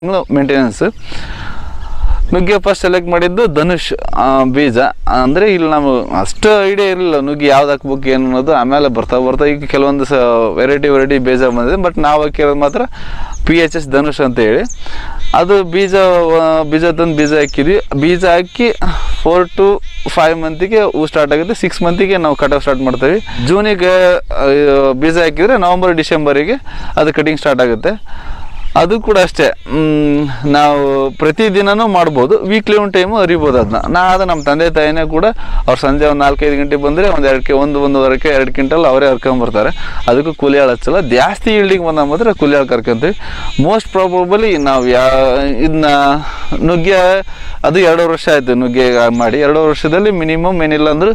ತಿಂಗಳು ಮೇಂಟೆನೆನ್ಸ್ ನುಗ್ಗೆ first select ಮಾಡಿದ್ದು ಧನುಷ್ ಆ, ಬೀಜ ಅಂದರೆ ಇಲ್ಲಿ ನಾವು ಅಷ್ಟು ಐಡಿಯಾ ಇರಲಿಲ್ಲ ನುಗ್ಗೆ ಯಾವ್ದು ಹಾಕ್ಬೇಕು ಏನು ಅನ್ನೋದು ಆಮೇಲೆ ಬರ್ತಾ ಬರ್ತಾ ಈಗ ಕೆಲವೊಂದು ಸ ವೆರೈಟಿ ವೆರೈಟಿ ಬೀಜ ಬಂದಿದೆ ಬಟ್ ನಾವು ಹಾಕಿರೋದು ಮಾತ್ರ ಪಿ ಎಚ್ ಎಸ್ ಧನುಷ್ ಅಂತ ಹೇಳಿ ಅದು ಬೀಜ ಆ, ಬೀಜ ತಂದು ಬೀಜ ಹಾಕಿದ್ವಿ ಬೀಜ ಹಾಕಿ ಫೋರ್ ಟು ಫೈವ್ ಮಂತಿಗೆ ಹೂ ಸ್ಟಾರ್ಟ್ ಆಗುತ್ತೆ ಸಿಕ್ಸ್ ಮಂತಿಗೆ ನಾವು ಕಟಾವ್ ಸ್ಟಾರ್ಟ್ ಮಾಡ್ತೀವಿ ಜೂನಿಗೆ ಆ, ಬೀಜ ಹಾಕಿದರೆ ನವಂಬರ್ ಡಿಸೆಂಬರಿಗೆ ಅದು ಕಟಿಂಗ್ ಸ್ಟಾರ್ಟ್ ಆಗುತ್ತೆ ಅದು ಕೂಡ ಅಷ್ಟೇ ಮ್, ನಾವು ಪ್ರತಿದಿನನೂ ಮಾಡ್ಬೋದು ವೀಕ್ಲಿ ಒಂದು ಟೈಮು ಅರಿಬೋದು ಅದನ್ನ ನಾ ಅದು ನಮ್ಮ ತಂದೆ ತಾಯಿನೇ ಕೂಡ ಅವ್ರು ಸಂಜೆ ಒಂದು ನಾಲ್ಕೈದು ಗಂಟೆ ಬಂದರೆ ಒಂದು ಎರಡು ಕೆ ಒಂದು ಒಂದೂವರೆಗೆ ಎರಡು ಕ್ವಿಂಟಲ್ ಅವರೇ ಹರ್ಕೊಂಬರ್ತಾರೆ ಅದಕ್ಕೂ ಕೂಲಿ ಆಳು ಹಚ್ಚಲ್ಲ ಜಾಸ್ತಿ ಇಲ್ಡಿಂಗ್ ಬಂದಾಗ ಮಾತ್ರ ಕೂಲಿ ಆಳು ಕರ್ಕೊಂತೀವಿ ಮೋಸ್ಟ್ ಪ್ರಾಬಬಲಿ ನಾವು ಯಾ ಇದನ್ನ ನುಗ್ಗೆ ಅದು ಎರಡೂವರೆ ವರ್ಷ ಆಯಿತು ನುಗ್ಗೆ ಮಾಡಿ ಎರಡೂವರೆ ವರ್ಷದಲ್ಲಿ ಮಿನಿಮಮ್ ಏನಿಲ್ಲ ಅಂದ್ರೆ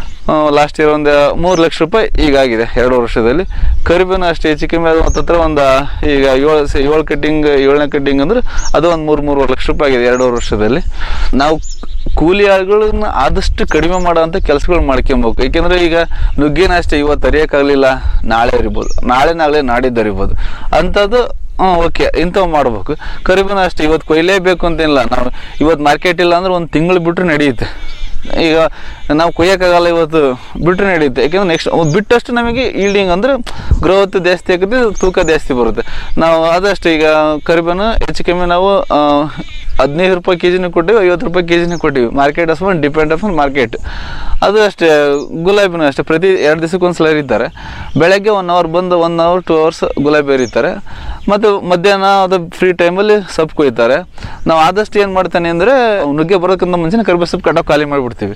ಲಾಸ್ಟ್ ಇಯರ್ ಒಂದು ಮೂರು ಲಕ್ಷ ರೂಪಾಯಿ ಈಗಾಗಿದೆ ಎರಡು ವರ್ಷದಲ್ಲಿ ಕರಿಬೇನು ಅಷ್ಟೇ ಹೆಚ್ಚು ಕಮ್ಮಿ ಅದು ಹತ್ತತ್ರ ಒಂದು ಈಗ ಏಳು ಏಳು ಕಟ್ಟಿಂಗ್ ಏಳನೇ ಕಟ್ಟಿಂಗ್ ಅಂದ್ರೆ ಅದು ಒಂದು ಮೂರು ಮೂರುವರೆ ಲಕ್ಷ ರೂಪಾಯಿ ಆಗಿದೆ ಎರಡೂವರೆ ವರ್ಷದಲ್ಲಿ ನಾವು ಕೂಲಿ ಆಳುಗಳನ್ನ ಆದಷ್ಟು ಕಡಿಮೆ ಮಾಡೋವಂಥ ಕೆಲಸಗಳು ಮಾಡ್ಕೊಬೇಕು ಏಕೆಂದರೆ ಈಗ ನುಗ್ಗಿನ ಅಷ್ಟೇ ಇವತ್ತು ಅರಿಯೋಕ್ಕಾಗಲಿಲ್ಲ ನಾಳೆ ಅರಿಬೋದು ನಾಳೆ ನಾಳೆ ನಾಡಿದ್ದು ಅರಿಬೋದು ಅಂಥದ್ದು ಹಾಂ ಓಕೆ ಇಂಥವು ಮಾಡ್ಬೇಕು ಕರಿಬೇನು ಅಷ್ಟೇ ಇವತ್ತು ಕೊಯ್ಲೇಬೇಕು ಅಂತೇನಿಲ್ಲ ನಾವು ಇವತ್ತು ಮಾರ್ಕೆಟ್ ಇಲ್ಲ ಅಂದ್ರೆ ಒಂದು ತಿಂಗಳು ಬಿಟ್ಟರೆ ನಡೆಯುತ್ತೆ ಈಗ ನಾವು ಕೊಯ್ಯೋಕ್ಕಾಗಲ್ಲ ಇವತ್ತು ಬಿಟ್ಟರೆ ನಡೆಯುತ್ತೆ ಯಾಕೆಂದ್ರೆ ನೆಕ್ಸ್ಟ್ ಬಿಟ್ಟಷ್ಟು ನಮಗೆ ಈಲ್ಡಿಂಗ್ ಅಂದ್ರೆ ಗ್ರೋತ್ ಜಾಸ್ತಿ ಆಗುತ್ತೆ ತೂಕ ಜಾಸ್ತಿ ಬರುತ್ತೆ ನಾವು ಅದಷ್ಟು ಈಗ ಕರಿಬೇನು ಹೆಚ್ಚು ಕಮ್ಮಿ ನಾವು ಆ, ಹದಿನೈದು ರೂಪಾಯಿ ಕೆ ಜಿನೂ ಕೊಟ್ಟಿವಿ ಐವತ್ತು ರೂಪಾಯಿ ಕೆ ಜಿನೂ ಕೊಟ್ಟಿವಿ ಮಾರ್ಕೆಟ್ ಅಸ್ಕೊಂಡು ಡಿಪೆಂಡ್ ಅಪಾನ್ ಮಾರ್ಕೆಟ್ ಅದು ಅಷ್ಟೇ ಗುಲಾಬಿನೂ ಅಷ್ಟೇ ಪ್ರತಿ ಎರಡು ದಿವಸಕ್ಕೆ ಒಂದು ಸಲ ಇರಿತಾರೆ ಬೆಳಗ್ಗೆ ಒನ್ ಅವರ್ ಬಂದು ಒನ್ ಅವರ್ ಟು ಅವರ್ಸ್ ಗುಲಾಬಿ ಇರಿತಾರೆ ಮತ್ತು ಮಧ್ಯಾಹ್ನ ಅದು ಫ್ರೀ ಟೈಮಲ್ಲಿ ಸೊಪ್ಪು ಕೊಯ್ತಾರೆ ನಾವು ಆದಷ್ಟು ಏನು ಮಾಡ್ತಾನೆ ಅಂದರೆ ನುಗ್ಗೆ ಬರೋದಕ್ಕಿಂತ ಮುಂಚೆನೇ ಕರಿಬೇವು ಸೊಪ್ಪು ಕಟಾವು ಖಾಲಿ ಮಾಡಿಬಿಡ್ತೀವಿ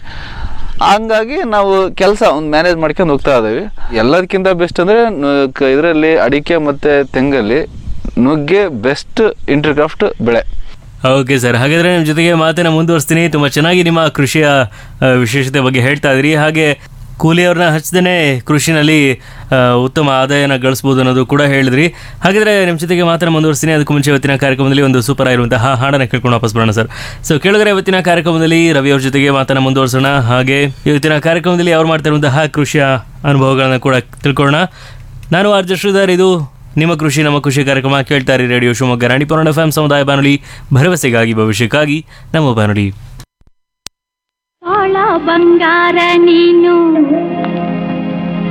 ಹಂಗಾಗಿ ನಾವು ಕೆಲಸ ಒಂದು ಮ್ಯಾನೇಜ್ ಮಾಡ್ಕೊಂಡು ಹೋಗ್ತಾ ಇದ್ದೀವಿ ಎಲ್ಲದಕ್ಕಿಂತ ಬೆಸ್ಟ್ ಅಂದರೆ ಇದರಲ್ಲಿ ಅಡಿಕೆ ಮತ್ತು ತೆಂಗಲ್ಲಿ ನುಗ್ಗೆ ಬೆಸ್ಟ್ ಇಂಟರ್ಕ್ರಾಫ್ಟ್ ಬೆಳೆ ಓಕೆ ಸರ್ ಹಾಗಾದ್ರೆ ನಿಮ್ಮ ಜೊತೆಗೆ ಮಾತನ್ನ ಮುಂದುವರಿಸ್ತೀನಿ ತುಂಬ ಚೆನ್ನಾಗಿ ನಿಮ್ಮ ಕೃಷಿಯ ಆ, ವಿಶೇಷತೆ ಬಗ್ಗೆ ಹೇಳ್ತಾ ಇದ್ರಿ ಹಾಗೆ ಕೂಲಿಯವ್ರನ್ನ ಹಚ್ಚದೇ ಕೃಷಿನಲ್ಲಿ ಆ, ಉತ್ತಮ ಆದಾಯನ ಗಳಿಸ್ಬೋದು ಅನ್ನೋದು ಕೂಡ ಹೇಳಿದ್ರಿ ಹಾಗಾದ್ರೆ ನಿಮ್ಮ ಜೊತೆಗೆ ಮಾತನ್ನ ಮುಂದುವರಿಸ್ತೀನಿ ಅದಕ್ಕೂ ಮುಂಚೆ ಇವತ್ತಿನ ಕಾರ್ಯಕ್ರಮದಲ್ಲಿ ಒಂದು ಸೂಪರ್ ಆಗಿರುವಂತಹ ಹಾಡನ್ನು ಕೇಳ್ಕೊಂಡು ವಾಪಸ್ ಬರೋಣ ಸರ್ ಸೊ ಕೇಳಿದ್ರೆ ಇವತ್ತಿನ ಕಾರ್ಯಕ್ರಮದಲ್ಲಿ ರವಿ ಅವ್ರ ಜೊತೆಗೆ ಮಾತನ್ನ ಮುಂದುವರಿಸೋಣ ಹಾಗೆ ಇವತ್ತಿನ ಕಾರ್ಯಕ್ರಮದಲ್ಲಿ ಅವ್ರು ಮಾಡ್ತಾ ಇರುವಂತಹ ಕೃಷಿಯ ಅನುಭವಗಳನ್ನ ಕೂಡ ತಿಳ್ಕೊಳ್ಳೋಣ ನಾನು ಆರ್ಜ ಶ್ರೀಧರ್ ಇದು ನಿಮ್ಮ ಕೃಷಿ ನಮ್ಮ ಕೃಷಿ ಕಾರ್ಯಕ್ರಮ ಕೇಳ್ತಾ ಇರಿ radio Shivamogga Ranipura FM ಸಮುದಾಯ ಬಾನುಲಿ ಭರವಸೆಗಾಗಿ ಭವಿಷ್ಯಕ್ಕಾಗಿ ನಮ್ಮ ಬಾನುಲಿ ಬಾಳ ಬಂಗಾರ ನೀನು